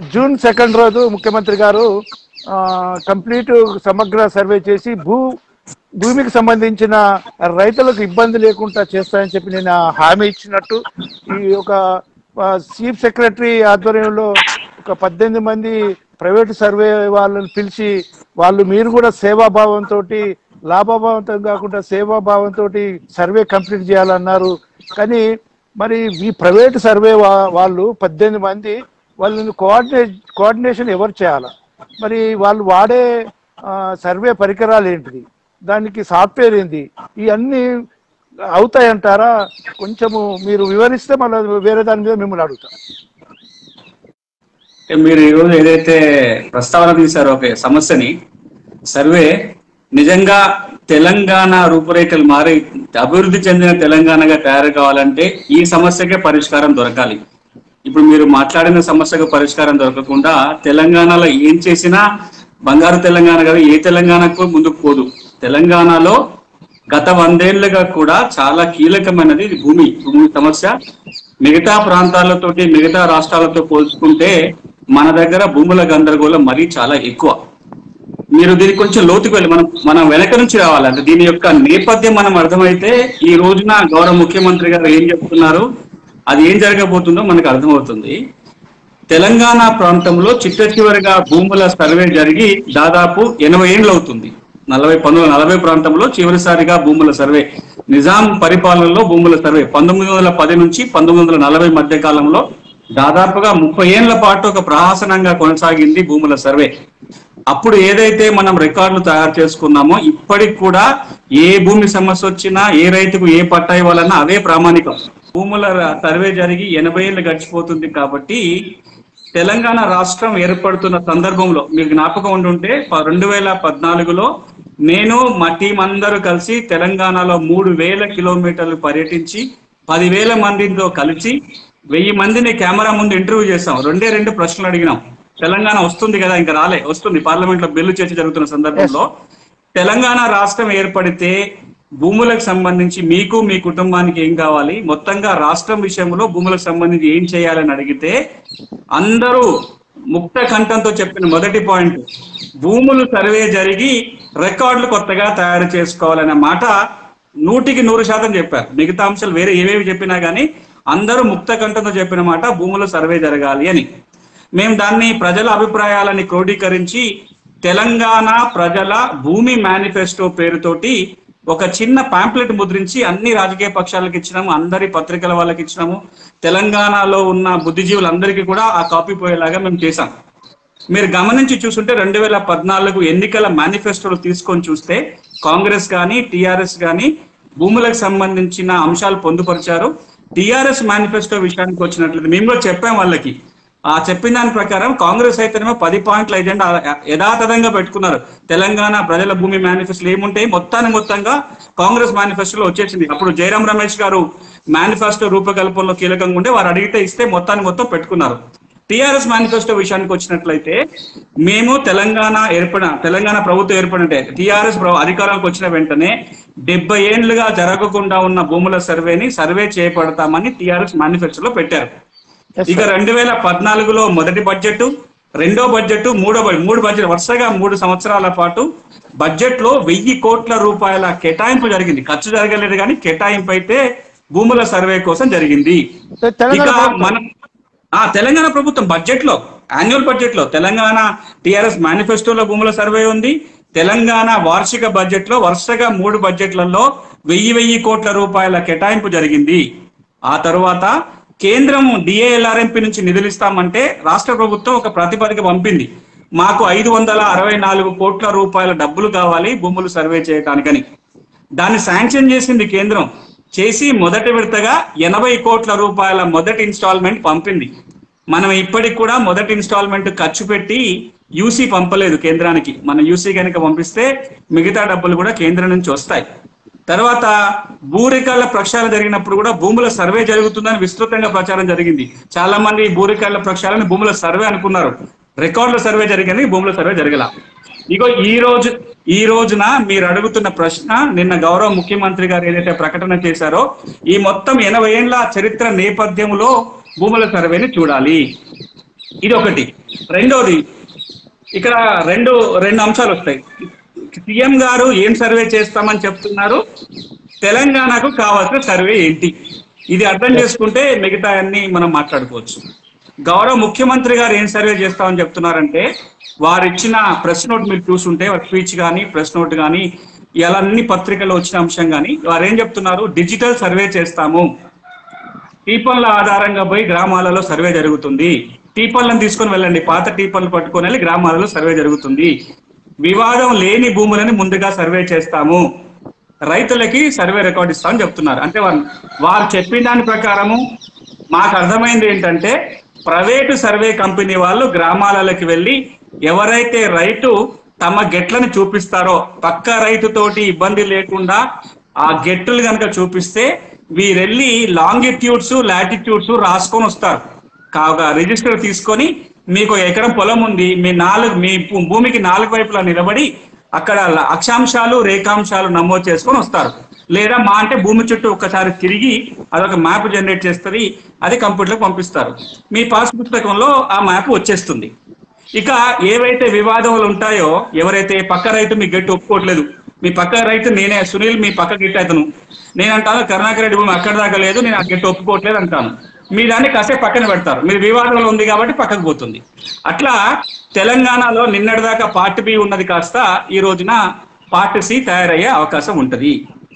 June second రోజు ముఖ్యమంత్రి గారు కంప్లీట్ సమగ్ర సర్వే చేసి భూ భూమికి సంబంధించిన రైతులకు ఇబ్బంది లేకుండా చేస్తానని చెప్పి నేను హామీ ఇచ్చినట్టు ఈ ఒక చీఫ్ సెక్రటరీ ఆధ్వర్యంలో ఒక పద్దెనిమిది మంది ప్రైవేట్ సర్వే వాళ్ళని పిలిచి వాళ్ళు మీరు కూడా సేవాభావంతో లాభభావంతో కాకుండా సేవాభావంతో సర్వే కంప్లీట్ చేయాలన్నారు కానీ మరి ఈ ప్రైవేట్ సర్వే వా- వాళ్ళు పద్దెనిమిది మంది వాళ్ళని కోఆర్డినేట్ కోఆర్డినేషన్ ఎవరు చేయాలి మరి వాళ్ళు వాడే ఆ, సర్వే పరికరాలు ఏంటిది దానికి సాఫ్ట్వేర్ ఏంది ఇవన్నీ అవుతాయంటారా కొంచెము మీరు వివరిస్తే మళ్ళీ వేరే దాని మీద మిమ్మల్ని అడుగుతా అంటే మీరు ఈరోజు ఏదైతే ప్రస్తావన తీశారో ఒక సమస్యని సర్వే నిజంగా తెలంగాణ రూపురేఖలు మారి అభివృద్ధి చెందిన తెలంగాణగా తయారు కావాలంటే ఈ సమస్యకే పరిష్కారం దొరకాలి ఇప్పుడు మీరు మాట్లాడిన సమస్యకు పరిష్కారం దొరకకుండా తెలంగాణలో ఏం చేసినా బంగారు తెలంగాణ కదా ఏ తెలంగాణకు ముందుకు పోదు తెలంగాణలో గత వందేళ్లుగా కూడా చాలా కీలకమైనది ఇది భూమి భూమి సమస్య మిగతా ప్రాంతాలతోటి మిగతా రాష్ట్రాలతో పోల్చుకుంటే మన దగ్గర భూముల గందరగోళం మరీ చాలా ఎక్కువ మీరు దీనికి కొంచెం లోతుకు వెళ్ళి మనం మనం వెనక నుంచి రావాలంటే దీని యొక్క నేపథ్యం మనం అర్థమైతే ఈ రోజున గౌరవ ముఖ్యమంత్రి గారు ఏం చెప్తున్నారు అది ఏం జరగబోతుందో మనకు అర్థమవుతుంది తెలంగాణ ప్రాంతంలో చిట్ట చివరిగా భూముల సర్వే జరిగి దాదాపు ఎనభై ఏళ్ళు అవుతుంది నలభై పంతొమ్మిది నలభై ప్రాంతంలో చివరిసారిగా భూముల సర్వే నిజాం పరిపాలనలో భూముల సర్వే పంతొమ్మిది వందల పది నుంచి పంతొమ్మిది వందల నలభై మధ్య కాలంలో దాదాపుగా ముప్పై ఏళ్ల పాటు ఒక ప్రహాసనంగా కొనసాగింది భూముల సర్వే అప్పుడు ఏదైతే మనం రికార్డులు తయారు చేసుకున్నామో ఇప్పటికి కూడా ఏ భూమి సమస్య వచ్చినా ఏ రైతుకు ఏ పట్టా ఇవ్వాలన్నా అదే ప్రామాణికం భూముల సర్వే జరిగి ఎనభై ఏళ్ళు గడిచిపోతుంది కాబట్టి తెలంగాణ రాష్ట్రం ఏర్పడుతున్న సందర్భంలో మీకు జ్ఞాపకం ఉండుంటే ప- రెండు వేల పద్నాలుగులో నేను మా టీం అందరూ కలిసి తెలంగాణలో మూడు వేల కిలోమీటర్లు పర్యటించి పదివేల మందితో కలిసి వెయ్యి మందిని కెమెరా ముందు ఇంటర్వ్యూ చేసాం రెండే రెండు ప్రశ్నలు అడిగినాం తెలంగాణ వస్తుంది కదా ఇంకా రాలే వస్తుంది పార్లమెంట్ లో బిల్లు చర్చ జరుగుతున్న సందర్భంలో తెలంగాణ రాష్ట్రం ఏర్పడితే భూములకు సంబంధించి మీకు మీ కుటుంబానికి ఏం కావాలి మొత్తంగా రాష్ట్రం విషయంలో భూములకు సంబంధించి ఏం చేయాలని అడిగితే అందరూ ముక్త కంఠంతో చెప్పిన మొదటి పాయింట్ భూములు సర్వే జరిగి రికార్డులు కొత్తగా తయారు చేసుకోవాలనే మాట నూటికి నూరు శాతం చెప్పారు మిగతా అంశాలు వేరే ఏవేవి చెప్పినా కానీ అందరూ ముక్త కంఠంతో చెప్పిన మాట భూముల సర్వే జరగాలి అని మేము దాన్ని ప్రజల అభిప్రాయాలని క్రోడీకరించి తెలంగాణ ప్రజల భూమి మేనిఫెస్టో పేరుతోటి ఒక చిన్న పాంప్లెట్ ముద్రించి అన్ని రాజకీయ పక్షాలకు ఇచ్చినాము అందరి పత్రికల వాళ్ళకి ఇచ్చినాము తెలంగాణలో ఉన్న బుద్ధిజీవులందరికీ కూడా ఆ కాపీ పోయేలాగా మేము చేశాం మీరు గమనించి చూస్తుంటే రెండు వేల పద్నాలుగు ఎన్నికల మేనిఫెస్టోలు తీసుకొని చూస్తే కాంగ్రెస్ కానీ టిఆర్ఎస్ కానీ భూములకు సంబంధించిన అంశాలు పొందుపరిచారు టిఆర్ఎస్ మేనిఫెస్టో విషయానికి వచ్చినట్లయితే మేము కూడా చెప్పాం వాళ్ళకి ఆ చెప్పిన దాని ప్రకారం కాంగ్రెస్ అయితేనేమో పది పాయింట్ల ఎజెండా యథాతథంగా పెట్టుకున్నారు తెలంగాణ ప్రజల భూమి మేనిఫెస్టోలు ఏముంటాయి మొత్తాన్ని మొత్తంగా కాంగ్రెస్ మేనిఫెస్టోలో వచ్చేసింది అప్పుడు జయరాం రమేష్ గారు మేనిఫెస్టో రూపకల్పనలో కీలకంగా ఉండే వారు అడిగితే ఇస్తే మొత్తాన్ని మొత్తం పెట్టుకున్నారు టిఆర్ఎస్ మేనిఫెస్టో విషయానికి వచ్చినట్లయితే మేము తెలంగాణ ఏర్పడిన తెలంగాణ ప్రభుత్వం ఏర్పడితే టిఆర్ఎస్ అధికారంలోకి వచ్చిన వెంటనే డెబ్బై ఏండ్లుగా జరగకుండా ఉన్న భూముల సర్వేని సర్వే చేపడతామని టిఆర్ఎస్ మేనిఫెస్టోలో పెట్టారు Yes, ఇక రెండు వేల పద్నాలుగులో మొదటి బడ్జెట్ రెండో బడ్జెట్ మూడో బడ్జెట్ మూడు బడ్జెట్ వరుసగా మూడు సంవత్సరాల పాటు బడ్జెట్ లో వెయ్యి కోట్ల రూపాయల కేటాయింపు జరిగింది ఖర్చు జరగలేదు కానీ కేటాయింపు అయితే భూముల సర్వే కోసం జరిగింది తెలంగాణ ఇక ప్రభుత్వం- మన ఆ తెలంగాణ ప్రభుత్వం బడ్జెట్ లో యాన్యువల్ బడ్జెట్ లో తెలంగాణ టిఆర్ఎస్ మేనిఫెస్టోలో భూముల సర్వే ఉంది తెలంగాణ వార్షిక బడ్జెట్ లో వరుసగా మూడు బడ్జెట్లలో వెయ్యి వెయ్యి కోట్ల రూపాయల కేటాయింపు జరిగింది ఆ తరువాత కేంద్రం డిఏఎల్ఆర్ఎంపీ నుంచి నిధులు ఇస్తామంటే రాష్ట్ర ప్రభుత్వం ఒక ప్రతిపాదిక పంపింది మాకు ఐదు వందల అరవై నాలుగు కోట్ల రూపాయల డబ్బులు కావాలి భూములు సర్వే చేయడానికని దాన్ని శాంక్షన్ చేసింది కేంద్రం చేసి మొదటి విడతగా ఎనభై కోట్ల రూపాయల మొదటి ఇన్స్టాల్మెంట్ పంపింది మనం ఇప్పటికి కూడా మొదటి ఇన్స్టాల్మెంట్ ఖర్చు పెట్టి యూసీ పంపలేదు కేంద్రానికి మన యూసీ కనుక పంపిస్తే మిగతా డబ్బులు కూడా కేంద్రం నుంచి వస్తాయి తర్వాత భూరికాల ప్రక్షాళన జరిగినప్పుడు కూడా భూముల సర్వే జరుగుతుందని విస్తృతంగా ప్రచారం జరిగింది చాలా మంది భూరికాల ప్రక్షాళన భూముల సర్వే అనుకున్నారు రికార్డుల సర్వే జరిగింది భూముల సర్వే జరగల ఇగో ఈ రోజు ఈ రోజున మీరు అడుగుతున్న ప్రశ్న నిన్న గౌరవ ముఖ్యమంత్రి గారు ఏదైతే ప్రకటన చేశారో ఈ మొత్తం ఎనభై ఏళ్ల చరిత్ర నేపథ్యంలో భూముల సర్వేని చూడాలి ఇది ఒకటి రెండోది ఇక్కడ రెండు రెండు అంశాలు వస్తాయి సీఎం గారు ఏం సర్వే చేస్తామని చెప్తున్నారు తెలంగాణకు కావాల్సిన సర్వే ఏంటి ఇది అర్థం చేసుకుంటే మిగతా అన్ని మనం మాట్లాడుకోవచ్చు గౌరవ ముఖ్యమంత్రి గారు ఏం సర్వే చేస్తామని చెప్తున్నారంటే వారు ఇచ్చిన ప్రెస్ నోట్ మీరు చూసుంటే వారి స్పీచ్ కానీ ప్రెస్ నోట్ కానీ ఇలా అన్ని పత్రికల్లో వచ్చిన అంశం కానీ వారు ఏం చెప్తున్నారు డిజిటల్ సర్వే చేస్తాము టీపన్ల ఆధారంగా పోయి గ్రామాలలో సర్వే జరుగుతుంది టీపన్లను తీసుకొని వెళ్ళండి పాత టీపన్లు పట్టుకొని వెళ్ళి గ్రామాలలో సర్వే జరుగుతుంది వివాదం లేని భూములని ముందుగా సర్వే చేస్తాము రైతులకి సర్వే రికార్డ్ ఇస్తామని చెప్తున్నారు అంటే వారు వారు చెప్పిన దాని ప్రకారము మాకు అర్థమైంది ఏంటంటే ప్రైవేటు సర్వే కంపెనీ వాళ్ళు గ్రామాలలోకి వెళ్ళి ఎవరైతే రైతు తమ గెట్లను చూపిస్తారో పక్క రైతుతోటి ఇబ్బంది లేకుండా ఆ గెట్టులు కనుక చూపిస్తే వీరెళ్ళి లాంగిట్యూడ్స్ లాటిట్యూడ్స్ రాసుకొని వస్తారు కాగా రిజిస్టర్ తీసుకొని మీకు ఎకరం పొలం ఉంది మీ నాలుగు మీ భూ- భూమికి నాలుగు వైపులా నిలబడి అక్కడ ల- అక్షాంశాలు రేఖాంశాలు నమోదు చేసుకొని వస్తారు లేదా మా అంటే భూమి చుట్టూ ఒకసారి తిరిగి అదొక మ్యాప్ జనరేట్ చేస్తుంది అది కంప్యూటర్కి పంపిస్తారు మీ పాస్ పుస్తకంలో ఆ మ్యాప్ వచ్చేస్తుంది ఇక ఏవైతే వివాదములు ఉంటాయో ఎవరైతే పక్క రైతు మీ గట్టి ఒప్పుకోవట్లేదు మీ పక్క రైతు నేనే సునీల్ మీ పక్క గిట్ట అతను నేను అంటాను కరుణాకర్ రెడ్డి భూమి అక్కడ దాకా లేదు నేను ఆ గట్టి ఒప్పుకోవట్లేదు అంటాను మీ దాన్ని కాసేపు పక్కన పెడతారు మీరు వివాదంలో ఉంది కాబట్టి పక్కకు పోతుంది అట్లా తెలంగాణలో నిన్నటిదాకా పార్ట్ బి ఉన్నది కాస్త ఈ రోజున పార్ట్ సి తయారయ్యే అవకాశం ఉంటది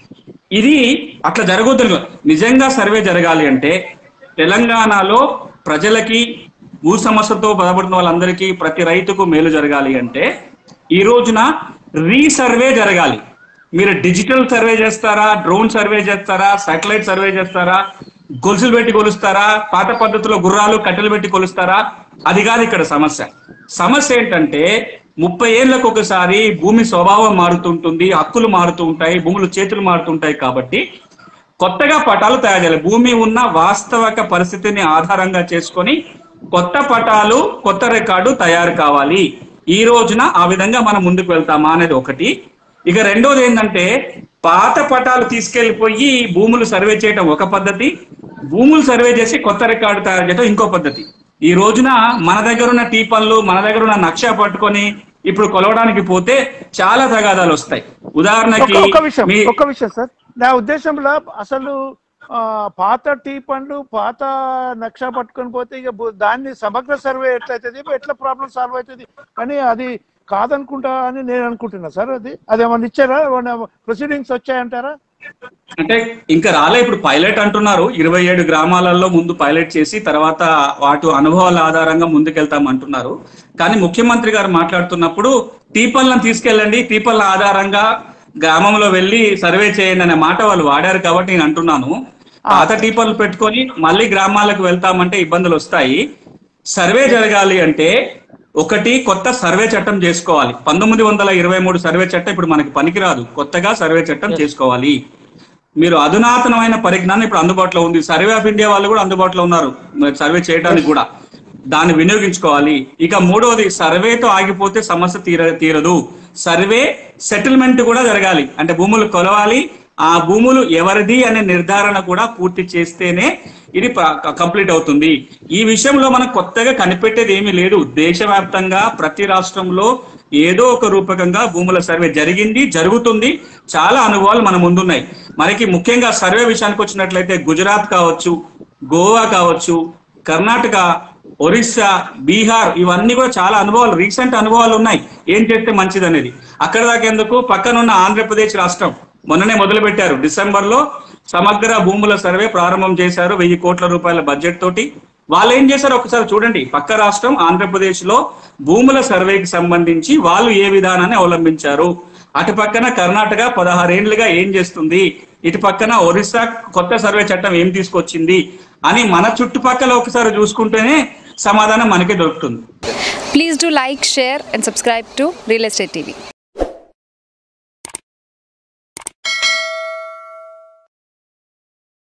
ఇది అట్లా జరగొద్దు నిజంగా సర్వే జరగాలి అంటే తెలంగాణలో ప్రజలకి భూ సమస్యతో బాధపడుతున్న వాళ్ళందరికీ ప్రతి రైతుకు మేలు జరగాలి అంటే ఈ రోజున రీసర్వే జరగాలి మీరు డిజిటల్ సర్వే చేస్తారా డ్రోన్ సర్వే చేస్తారా సాటిలైట్ సర్వే చేస్తారా గొలుసులు పెట్టి కొలుస్తారా పాత పద్ధతిలో గుర్రాలు కట్టెలు పెట్టి కొలుస్తారా అది కాదు ఇక్కడ సమస్య సమస్య ఏంటంటే ముప్పై ఏళ్ళకు ఒకసారి భూమి స్వభావం మారుతుంటుంది హక్కులు మారుతూ ఉంటాయి భూములు చేతులు మారుతుంటాయి కాబట్టి కొత్తగా పటాలు తయారు చేయాలి భూమి ఉన్న వాస్తవిక పరిస్థితిని ఆధారంగా చేసుకొని కొత్త పటాలు కొత్త రికార్డు తయారు కావాలి ఈ రోజున ఆ విధంగా మనం ముందుకు వెళ్తామా అనేది ఒకటి ఇక రెండోది ఏంటంటే పాత పటాలు తీసుకెళ్లిపోయి భూములు సర్వే చేయడం ఒక పద్ధతి భూములు సర్వే చేసి కొత్త రికార్డు తయారు చేయడం ఇంకో పద్ధతి ఈ రోజున మన దగ్గర ఉన్న టీపన్లు మన దగ్గర ఉన్న నక్ష పట్టుకొని ఇప్పుడు కొలవడానికి పోతే చాలా తగాదాలు వస్తాయి ఉదాహరణకి ఒక్క- ఒక్క విషయం మీ- ఒక్క విషయం సార్ నా ఉద్దేశంలో అసలు ఆ, పాత టీ పండ్లు పాత నక్ష పట్టుకొని పోతే ఇక బు- దాన్ని సమగ్ర సర్వే ఎట్లయితుంది ఎట్లా ప్రాబ్లం సాల్వ్ అవుతుంది కానీ అది కాదనుకుంటా అని నేను అనుకుంటున్నా సార్ అది అది ఏమన్నా ఇచ్చారా ప్రొసీడింగ్స్ వచ్చాయంటారా అంటే ఇంకా రాలే ఇప్పుడు పైలట్ అంటున్నారు ఇరవై ఏడు గ్రామాలలో ముందు పైలట్ చేసి తర్వాత వాటి అనుభవాల ఆధారంగా ముందుకెళ్తాం అంటున్నారు కానీ ముఖ్యమంత్రి గారు మాట్లాడుతున్నప్పుడు టీపల్లను తీసుకెళ్ళండి టీపల్ల ఆధారంగా గ్రామంలో వెళ్ళి సర్వే చేయండి అనే మాట వాళ్ళు వాడారు కాబట్టి నేను అంటున్నాను పాత టీపర్లు పెట్టుకొని మళ్ళీ గ్రామాలకు వెళ్తామంటే ఇబ్బందులు వస్తాయి సర్వే జరగాలి అంటే ఒకటి కొత్త సర్వే చట్టం చేసుకోవాలి పంతొమ్మిది వందల ఇరవై మూడు సర్వే చట్టం ఇప్పుడు మనకి పనికిరాదు కొత్తగా సర్వే చట్టం చేసుకోవాలి మీరు అధునాతనమైన పరిజ్ఞానం ఇప్పుడు అందుబాటులో ఉంది సర్వే ఆఫ్ ఇండియా వాళ్ళు కూడా అందుబాటులో ఉన్నారు మరి సర్వే చేయడానికి కూడా దాన్ని వినియోగించుకోవాలి ఇక మూడవది సర్వేతో ఆగిపోతే సమస్య తీర తీరదు సర్వే సెటిల్మెంట్ కూడా జరగాలి అంటే భూములు కొలవాలి ఆ భూములు ఎవరిది అనే నిర్ధారణ కూడా పూర్తి చేస్తేనే ఇది ప- కంప్లీట్ అవుతుంది ఈ విషయంలో మనం కొత్తగా కనిపెట్టేది ఏమీ లేదు దేశవ్యాప్తంగా ప్రతి రాష్ట్రంలో ఏదో ఒక రూపకంగా భూముల సర్వే జరిగింది జరుగుతుంది చాలా అనుభవాలు మన ముందున్నాయి మనకి ముఖ్యంగా సర్వే విషయానికి వచ్చినట్లయితే గుజరాత్ కావచ్చు గోవా కావచ్చు కర్ణాటక ఒరిస్సా బీహార్ ఇవన్నీ కూడా చాలా అనుభవాలు రీసెంట్ అనుభవాలు ఉన్నాయి ఏం చేస్తే మంచిది అనేది అక్కడ దాకా ఎందుకు పక్కనున్న ఆంధ్రప్రదేశ్ రాష్ట్రం మొన్ననే మొదలు పెట్టారు డిసెంబర్ లో సమగ్ర భూముల సర్వే ప్రారంభం చేశారు వెయ్యి కోట్ల రూపాయల బడ్జెట్ తోటి వాళ్ళు ఏం చేశారు ఒకసారి చూడండి పక్క రాష్ట్రం ఆంధ్రప్రదేశ్ లో భూముల సర్వేకి సంబంధించి వాళ్ళు ఏ విధానాన్ని అవలంబించారు అటు పక్కన కర్ణాటక పదహారేండ్లుగా ఏం చేస్తుంది ఇటు పక్కన ఒరిస్సా కొత్త సర్వే చట్టం ఏం తీసుకొచ్చింది అని మన చుట్టుపక్కల ఒకసారి చూసుకుంటేనే సమాధానం మనకే దొరుకుతుంది Please do like, share, and subscribe to Real Estate TV.